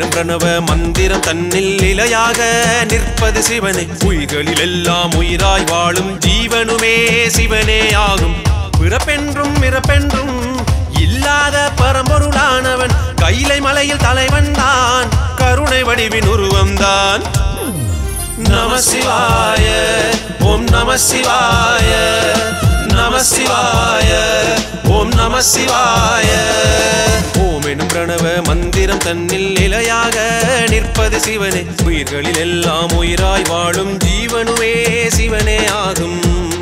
எனும் பிரணவ மந்திரம் தன்னில் நிலையாக நிற்பது சிவனே உயிர்களில் எல்லாம் உயிராய் வாழும் ஜீவனுமே சிவனே ஆகும் பிறப்பென்றும் இறப்பென்றும் இல்லாத பரம்பொருளானவன் கைலை மலையில் தலைவன் தான் கருணை வடிவின் உருவம்தான் நம சிவாய ஓம் நம சிவாய நம சிவாய ஓம் நம சிவாய ஓம் எனும் பிரணவ மந்திரம் தன்னில் நிலையாக நிற்பது சிவனே உயிர்களில் எல்லாம் உயிராய் வாழும் ஜீவனுமே சிவனே ஆகும்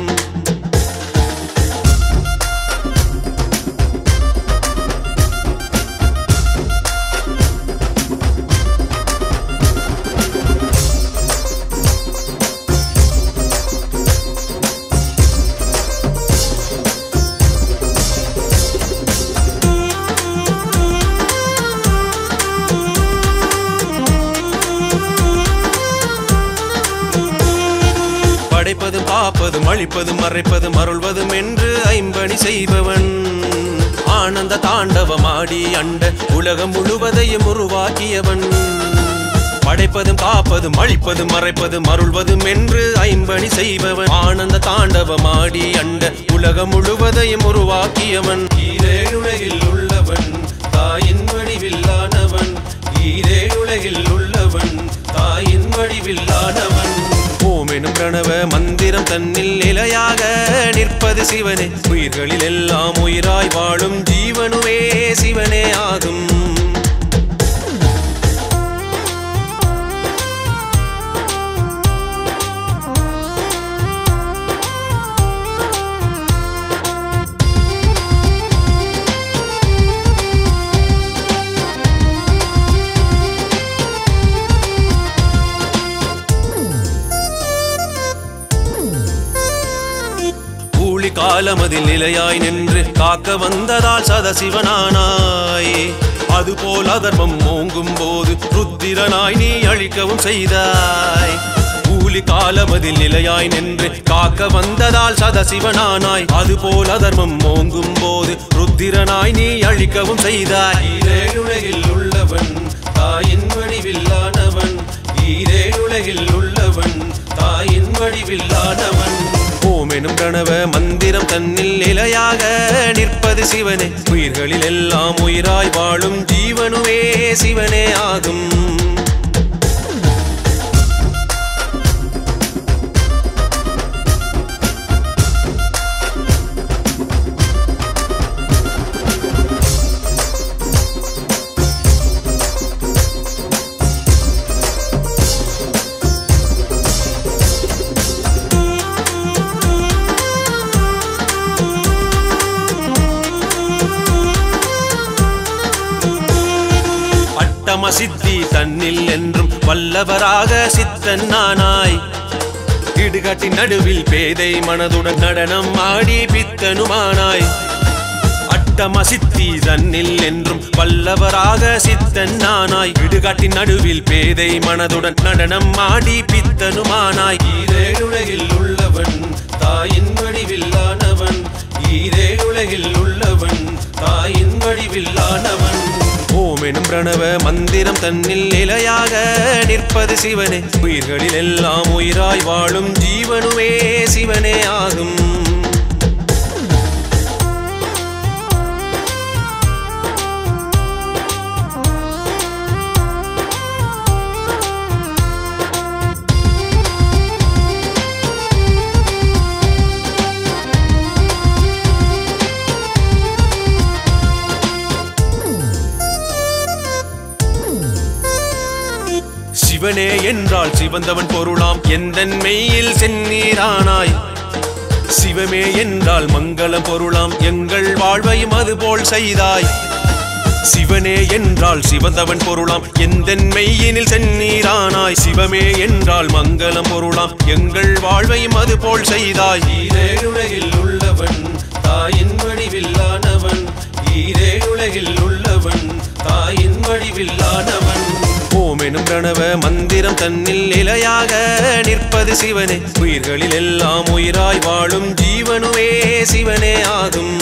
படைப்பதும் காப்பதும் அழிப்பதும் மறைப்பதும் அருள்வதும் என்று ஐம்பணி செய்பவன் ஆனந்த தாண்டவமாடி அண்ட உலகம் முழுவதையும் உருவாக்கியவன் படைப்பதும் காப்பதும் அழிப்பதும் மறைப்பதும் அருள்வதும் என்று ஐம்பணி செய்பவன் ஆனந்த தாண்டவமாடி அண்ட உலகம் முழுவதையும் உருவாக்கியவன் ஈரேழுலகில் உள்ளவன் தாயின் வடிவில்லானவன் ஈரேழுலகில் உள்ளவன் தாயின் வடிவில்லானவன் ஓம் எனும் பிரணவ மந்திரம் தன்னில் நிலையாக நிற்பது சிவனே உயிர்களில் எல்லாம் உயிராய் வாழும் ஜீவனுமே சிவனே ஆகும் ஊழி காலமதில் நிலையாய் நின்று காக்க வந்ததால் சதசிவனானாய் அதுபோல் அதர்மம் ஓங்கும் போது ருத்திரனாய் நீ அழிக்கவும் செய்தாய் ஊழி காலமதில் நிலையாய் நின்று காக்க வந்ததால் சதசிவனானாய் அதுபோல் அதர்மம் ஓங்கும் போது ருத்திரனாய் நீ அழிக்கவும் செய்தாய் ஈரேழுலகில் உள்ளவன் தாயின் வடிவில்லானவன் ஈரேழுலகில் உள்ளவன் தாயின் வடிவில்லானவன் ஓம் எனும் பிரணவ மந்திரம் தன்னில் நிலையாக நிற்பது சிவனே உயிர்களில் எல்லாம் உயிராய் வாழும் ஜீவனுமே சிவனே ஆகும் அட்டம சித்தி தன்னில் என்றும் வல்லவராக சித்தன் நானாய் இடுகாட்டி நடுவில் பேதை மனதுடன் நடனம் ஆடி பித்தனுமானாய் அட்டம சித்தி தன்னில் என்றும் வல்லவராக சித்தன் நானாய் இடுகாட்டி நடுவில் பேதை மனதுடன் நடனம் ஆடி பித்தனுமானாய் ஈரேழுலகில் உள்ளவன் தாயின் வடிவில்லானவன் ஈரேழுலகில் உள்ளவன் தாயின் வடிவில்லானவன் ஓம் எனும் பிரணவ மந்திரம் தன்னில் நிலையாக நிற்பது சிவனே உயிர்களில் எல்லாம் உயிராய் வாழும் ஜீவனுமே சிவனே ஆகும் சிவனே என்றால் சிவந்தவன் பொருளாம் எந்தன் மெய்யில் செந்நீரானாய் சிவமே என்றால் மங்களம் பொருளாம் எங்கள் வாழ்வையும் அதுபோல் செய்தாய் சிவனே என்றால் சிவந்தவன் பொருளாம் எந்தன் மெய்யினில் செந்நீரானாய் சிவமே என்றால் மங்களம் பொருளாம் எங்கள் வாழ்வையும் அதுபோல் செய்தாய் ஈரேழுலகில் உள்ளவன் தாயின் வடிவில்லானவன் ஈரேழுலகில் உள்ளவன் தாயின் வடிவில்லானவன் ஓம் எனும் பிரணவ மந்திரம் தன்னில் நிலையாக நிற்பது சிவனே உயிர்களில் எல்லாம் உயிராய் வாழும் ஜீவனுமே சிவனே ஆகும்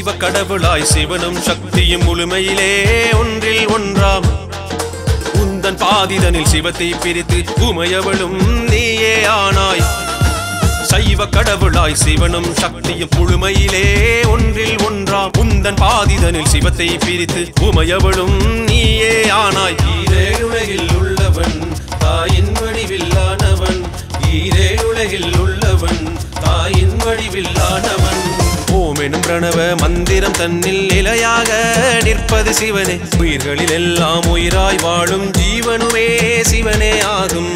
சைவ கடவுளாய் சிவனும் சக்தியும் முழுமையிலே ஒன்றில் ஒன்றாம் உந்தன் பாதிதனில் சிவத்தை பிரித்து உமையவளும் நீயே ஆனாய் சைவ கடவுளாய் சிவனும் சக்தியும் முழுமையிலே ஒன்றில் ஒன்றாம் உந்தன் பாதிதனில் சிவத்தை பிரித்து உமையவளும் நீயே ஆனாய் ஈரேழுலகில் உள்ளவன் தாயின் வடிவில்லானவன் ஈரேழுலகில் உள்ளவன் தாயின் வடிவில்லானவன் ஓம் எனும் பிரணவ மந்திரம் தன்னில் நிலையாக நிற்பது சிவனே உயிர்களில் எல்லாம் உயிராய் வாழும் ஜீவனுமே சிவனே ஆகும்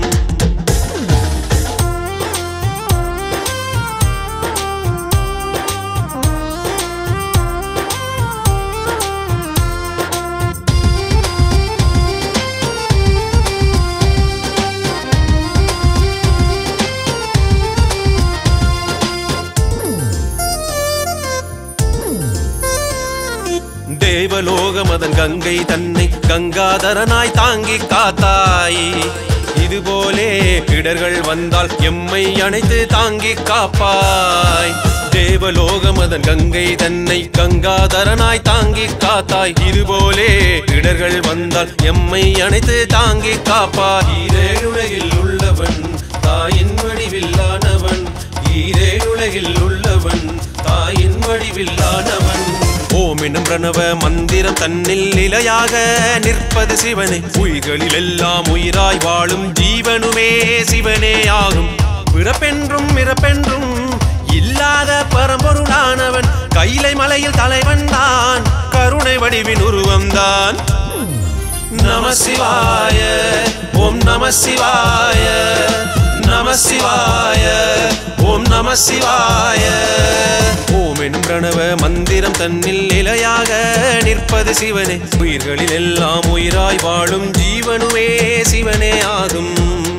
தேவலோக மதன் கங்கை தன்னை கங்காதரனாய் தாங்கி காத்தாய் இதுபோலே இடர்கள் வந்தால் எம்மை அணைத்து தாங்கி காப்பாய் தேவலோக மதன் கங்கை தன்னை கங்காதரனாய் தாங்கி காத்தாய் இதுபோலே இடர்கள் வந்தால் எம்மை அணைத்து தாங்கி காப்பாய் ஈரேழுலகில் உள்ளவன் தாயின் வடிவில்லானவன் ஈரேழுலகில் உள்ளவன் தாயின் வடிவில்லானவன் ஓம் எனும் பிரணவ மந்திரம் தன்னில் நிலையாக நிற்பது சிவனே உயிர்களில் எல்லாம் உயிராய் வாழும் ஜீவனுமே சிவனே ஆகும் பிறப்பென்றும் இறப்பென்றும் இல்லாத பரம்பொருளானவன் கைலை மலையில் தலைவன் தான் கருணை வடிவின் உருவம்தான் நம சிவாய ஓம் நம சிவாய நம சிவாய ஓம் நம சிவாய ஓம் எனும் பிரணவ மந்திரம் தன்னில் நிலையாக நிற்பது சிவனே உயிர்களில் எல்லாம் உயிராய் வாழும் ஜீவனுமே சிவனே ஆகும்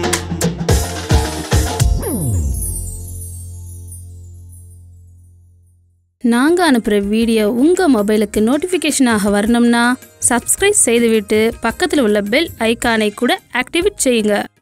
நாங்க அனுப்புற வீடியோ உங்க மொபைலுக்கு நோட்டிபிகேஷனாக வரணும்னா சப்ஸ்கிரைப் செய்துவிட்டு பக்கத்தில் உள்ள பெல் ஐகானை கூட ஆக்டிவேட் செய்யுங்க